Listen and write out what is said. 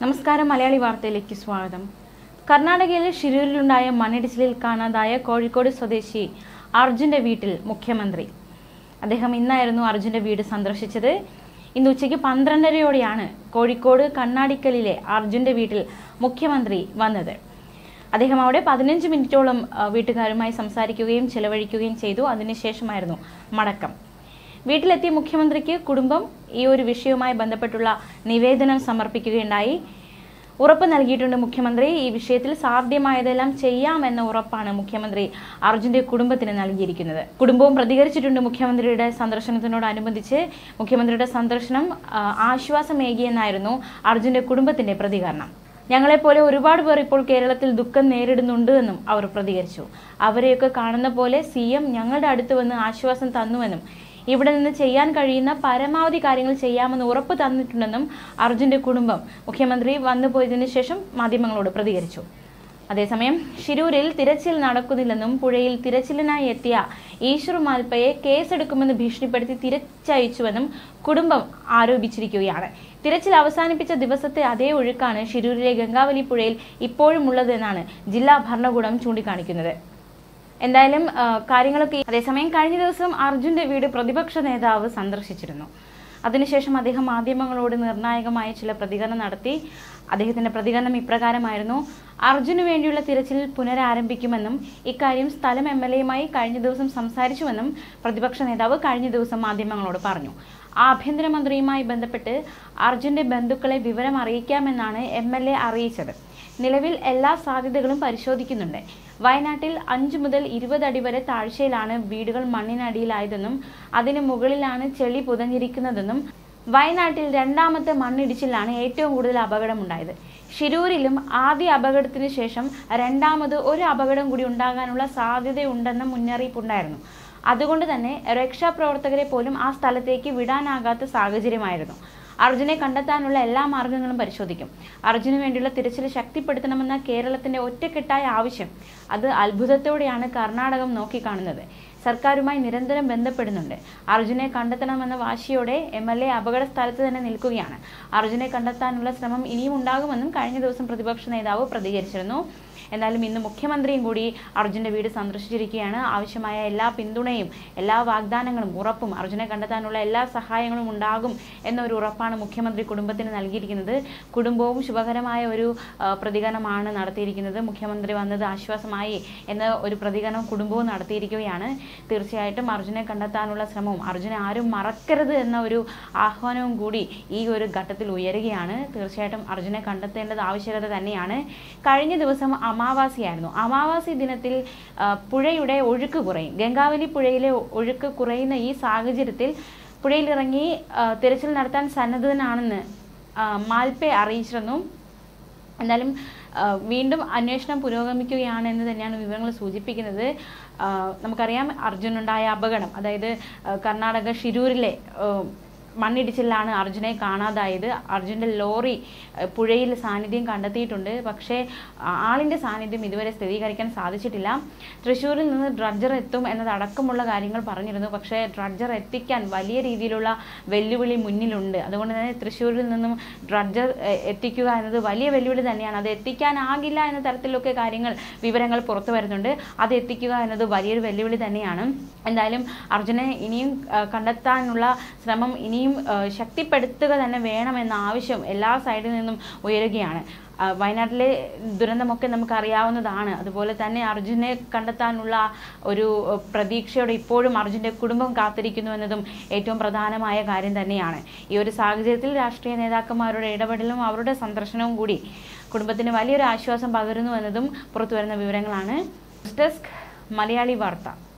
നമസ്കാരം മലയാളി വാർത്തയിലേക്ക് സ്വാഗതം കർണാടകയിലെ ഷിരൂരിലുണ്ടായ മണ്ണിടിച്ചിലിൽ കാണാതായ കോഴിക്കോട് സ്വദേശി അർജുന്റെ വീട്ടിൽ മുഖ്യമന്ത്രി അദ്ദേഹം ഇന്നായിരുന്നു അർജുന്റെ വീട് സന്ദർശിച്ചത് ഇന്ന് ഉച്ചയ്ക്ക് പന്ത്രണ്ടരയോടെയാണ് കോഴിക്കോട് കണ്ണാടിക്കലിലെ അർജുന്റെ വീട്ടിൽ മുഖ്യമന്ത്രി വന്നത് അദ്ദേഹം അവിടെ പതിനഞ്ച് മിനിറ്റോളം ആ, വീട്ടുകാരുമായി സംസാരിക്കുകയും ചെലവഴിക്കുകയും ചെയ്തു അതിനുശേഷമായിരുന്നു മടക്കം വീട്ടിലെത്തിയ മുഖ്യമന്ത്രിക്ക് കുടുംബം ഈ ഒരു വിഷയവുമായി ബന്ധപ്പെട്ടുള്ള നിവേദനം സമർപ്പിക്കുകയുണ്ടായി ഉറപ്പ് നൽകിയിട്ടുണ്ട് മുഖ്യമന്ത്രി ഈ വിഷയത്തിൽ സാധ്യമായതെല്ലാം ചെയ്യാമെന്ന ഉറപ്പാണ് മുഖ്യമന്ത്രി അർജുന്റെ കുടുംബത്തിന് നൽകിയിരിക്കുന്നത് കുടുംബവും പ്രതികരിച്ചിട്ടുണ്ട് മുഖ്യമന്ത്രിയുടെ സന്ദർശനത്തിനോടനുബന്ധിച്ച് മുഖ്യമന്ത്രിയുടെ സന്ദർശനം ആ, ആശ്വാസമേകിയെന്നായിരുന്നു അർജുന്റെ കുടുംബത്തിന്റെ പ്രതികരണം ഞങ്ങളെപ്പോലെ ഒരുപാട് പേർ ഇപ്പോൾ കേരളത്തിൽ ദുഃഖം നേരിടുന്നുണ്ട് എന്നും അവർ പ്രതികരിച്ചു അവരെയൊക്കെ കാണുന്ന പോലെ സി എം ഞങ്ങളുടെ അടുത്ത് വന്ന് ആശ്വാസം തന്നുവെന്നും ഇവിടെ നിന്ന് ചെയ്യാൻ കഴിയുന്ന പരമാവധി കാര്യങ്ങൾ ചെയ്യാമെന്ന് ഉറപ്പ് തന്നിട്ടുണ്ടെന്നും അർജുന്റെ കുടുംബം മുഖ്യമന്ത്രി വന്നു പോയതിനു ശേഷം മാധ്യമങ്ങളോട് പ്രതികരിച്ചു അതേസമയം ഷിരൂരിൽ തിരച്ചിൽ നടക്കുന്നില്ലെന്നും പുഴയിൽ തിരച്ചിലിനായി എത്തിയ ഈശ്വർ മാൽപ്പയെ കേസെടുക്കുമെന്ന് ഭീഷണിപ്പെടുത്തി തിരിച്ചയച്ചുവെന്നും കുടുംബം ആരോപിച്ചിരിക്കുകയാണ് തിരച്ചിൽ അവസാനിപ്പിച്ച ദിവസത്തെ അതേ ഒഴുക്കാണ് ഷിരൂരിലെ ഗംഗാവലി പുഴയിൽ ഇപ്പോഴും ഉള്ളതെന്നാണ് ജില്ലാ ഭരണകൂടം ചൂണ്ടിക്കാണിക്കുന്നത് എന്തായാലും ആ, കാര്യങ്ങളൊക്കെ അതേസമയം കഴിഞ്ഞ ദിവസം അർജുന്റെ വീട് പ്രതിപക്ഷ നേതാവ് സന്ദർശിച്ചിരുന്നു അതിനുശേഷം അദ്ദേഹം മാധ്യമങ്ങളോട് നിർണായകമായ ചില പ്രതികരണം നടത്തി അദ്ദേഹത്തിന്റെ പ്രതികരണം ഇപ്രകാരമായിരുന്നു അർജുന് വേണ്ടിയുള്ള തിരച്ചിൽ പുനരാരംഭിക്കുമെന്നും ഇക്കാര്യം സ്ഥലം എം എൽ എയുമായി കഴിഞ്ഞ ദിവസം സംസാരിച്ചുവെന്നും പ്രതിപക്ഷ നേതാവ് കഴിഞ്ഞ ദിവസം മാധ്യമങ്ങളോട് പറഞ്ഞു ആഭ്യന്തരമന്ത്രിയുമായി ബന്ധപ്പെട്ട് അർജുന്റെ ബന്ധുക്കളെ വിവരം അറിയിക്കാമെന്നാണ് എം എൽ എ അറിയിച്ചത് നിലവിൽ എല്ലാ സാധ്യതകളും പരിശോധിക്കുന്നുണ്ട് വയനാട്ടിൽ അഞ്ച് മുതൽ ഇരുപത് അടി വരെ താഴ്ചയിലാണ് വീടുകൾ മണ്ണിനടിയിലായതെന്നും അതിന് മുകളിലാണ് ചെളി പുതഞ്ഞിരിക്കുന്നതെന്നും വയനാട്ടിൽ രണ്ടാമത്തെ മണ്ണിടിച്ചിലാണ് ഏറ്റവും കൂടുതൽ അപകടമുണ്ടായത് ഷിരൂരിലും ആദ്യ അപകടത്തിന് ശേഷം രണ്ടാമത് ഒരു അപകടം കൂടി ഉണ്ടാകാനുള്ള സാധ്യതയുണ്ടെന്ന മുന്നറിയിപ്പുണ്ടായിരുന്നു അതുകൊണ്ട് തന്നെ രക്ഷാപ്രവർത്തകരെ പോലും ആ സ്ഥലത്തേക്ക് വിടാനാകാത്ത സാഹചര്യമായിരുന്നു അർജുനെ കണ്ടെത്താനുള്ള എല്ലാ മാർഗങ്ങളും പരിശോധിക്കും അർജുന് വേണ്ടിയുള്ള തിരച്ചിൽ ശക്തിപ്പെടുത്തണമെന്ന കേരളത്തിന്റെ ഒറ്റക്കെട്ടായ ആവശ്യം അത് അത്ഭുതത്തോടെയാണ് കർണാടകം നോക്കിക്കാണുന്നത് സർക്കാരുമായി നിരന്തരം ബന്ധപ്പെടുന്നുണ്ട് അർജുനെ കണ്ടെത്തണമെന്ന വാശിയോടെ എം എൽ എ അപകട സ്ഥലത്ത് തന്നെ നിൽക്കുകയാണ് അർജുനെ കണ്ടെത്താനുള്ള ശ്രമം ഇനിയും ഉണ്ടാകുമെന്നും കഴിഞ്ഞ ദിവസം പ്രതിപക്ഷ നേതാവ് പ്രതികരിച്ചിരുന്നു എന്നാലും ഇന്ന് മുഖ്യമന്ത്രിയും കൂടി അർജുന്റെ വീട് സന്ദർശിച്ചിരിക്കുകയാണ് ആവശ്യമായ എല്ലാ പിന്തുണയും എല്ലാ വാഗ്ദാനങ്ങളും ഉറപ്പും അർജുനെ കണ്ടെത്താനുള്ള എല്ലാ സഹായങ്ങളും ഉണ്ടാകും എന്നൊരു ഉറപ്പാണ് മുഖ്യമന്ത്രി കുടുംബത്തിന് നൽകിയിരിക്കുന്നത് കുടുംബവും ശുഭകരമായ ഒരു ആ, പ്രതികരണമാണ് നടത്തിയിരിക്കുന്നത് മുഖ്യമന്ത്രി വന്നത് ആശ്വാസമായി എന്ന ഒരു പ്രതികരണം കുടുംബവും നടത്തിയിരിക്കുകയാണ് തീർച്ചയായിട്ടും അർജുനെ കണ്ടെത്താനുള്ള ശ്രമവും അർജുനെ ആരും മറക്കരുത് എന്ന ഒരു ആഹ്വാനവും കൂടി ഈ ഒരു ഘട്ടത്തിൽ ഉയരുകയാണ് തീർച്ചയായിട്ടും അർജുനെ കണ്ടെത്തേണ്ടത് ആവശ്യകത തന്നെയാണ് കഴിഞ്ഞ ദിവസം അമാവാസിയായിരുന്നു അമാവാസി ദിനത്തിൽ ആ, പുഴയുടെ ഒഴുക്ക് കുറയും ഗംഗാവലി പുഴയിലെ ഒഴുക്ക് കുറയുന്ന ഈ സാഹചര്യത്തിൽ പുഴയിലിറങ്ങി ആ, തിരച്ചിൽ നടത്താൻ സന്നദ്ധനാണെന്ന് ആ, മാൽപ്പെ അറിയിച്ചിരുന്നു എന്തായാലും ആ, വീണ്ടും അന്വേഷണം പുരോഗമിക്കുകയാണ് എന്ന് തന്നെയാണ് വിവരങ്ങൾ സൂചിപ്പിക്കുന്നത് ആ, നമുക്കറിയാം അർജുനുണ്ടായ അപകടം അതായത് ആ, കർണാടക ഷിരൂരിലെ ആ, മണ്ണിടിച്ചിലാണ് അർജുനെ കാണാതായത് അർജുൻ്റെ ലോറി ആ, പുഴയിൽ സാന്നിധ്യം കണ്ടെത്തിയിട്ടുണ്ട് പക്ഷേ ആ, ആളിൻ്റെ സാന്നിധ്യം ഇതുവരെ സ്ഥിരീകരിക്കാൻ സാധിച്ചിട്ടില്ല തൃശ്ശൂരിൽ നിന്ന് ഡ്രഡ്ജർ എത്തും എന്നതടക്കമുള്ള കാര്യങ്ങൾ പറഞ്ഞിരുന്നു പക്ഷേ ഡ്രഡ്ജർ എത്തിക്കാൻ വലിയ രീതിയിലുള്ള വെല്ലുവിളി മുന്നിലുണ്ട് അതുകൊണ്ട് തന്നെ തൃശ്ശൂരിൽ നിന്നും ഡ്രഡ്ജർ എ- എത്തിക്കുക എന്നത് വലിയ വെല്ലുവിളി തന്നെയാണ് അത് എത്തിക്കാനാകില്ല എന്ന തരത്തിലൊക്കെ കാര്യങ്ങൾ വിവരങ്ങൾ പുറത്തു വരുന്നുണ്ട് അത് എത്തിക്കുക എന്നത് വലിയൊരു വെല്ലുവിളി തന്നെയാണ് എന്തായാലും അർജുനെ ഇനിയും ആ, കണ്ടെത്താനുള്ള ശ്രമം ഇനിയും ആ, ശക്തിപ്പെടുത്തുക തന്നെ വേണമെന്ന ആവശ്യം എല്ലാ സൈഡിൽ നിന്നും ഉയരുകയാണ് ആ, വയനാട്ടിലെ ദുരന്തമൊക്കെ നമുക്ക് അറിയാവുന്നതാണ് അതുപോലെ തന്നെ അർജുനെ കണ്ടെത്താനുള്ള ഒരു ആ, പ്രതീക്ഷയോടെ ഇപ്പോഴും അർജുൻ്റെ കുടുംബം കാത്തിരിക്കുന്നു എന്നതും ഏറ്റവും പ്രധാനമായ കാര്യം തന്നെയാണ് ഈ ഒരു സാഹചര്യത്തിൽ രാഷ്ട്രീയ നേതാക്കന്മാരുടെ ഇടപെടലും അവരുടെ സന്ദർശനവും കൂടി കുടുംബത്തിന് വലിയൊരു ആശ്വാസം പകരുന്നു എന്നതും പുറത്തുവരുന്ന വിവരങ്ങളാണ് ന്യൂസ് ഡെസ്ക് മലയാളി വാർത്ത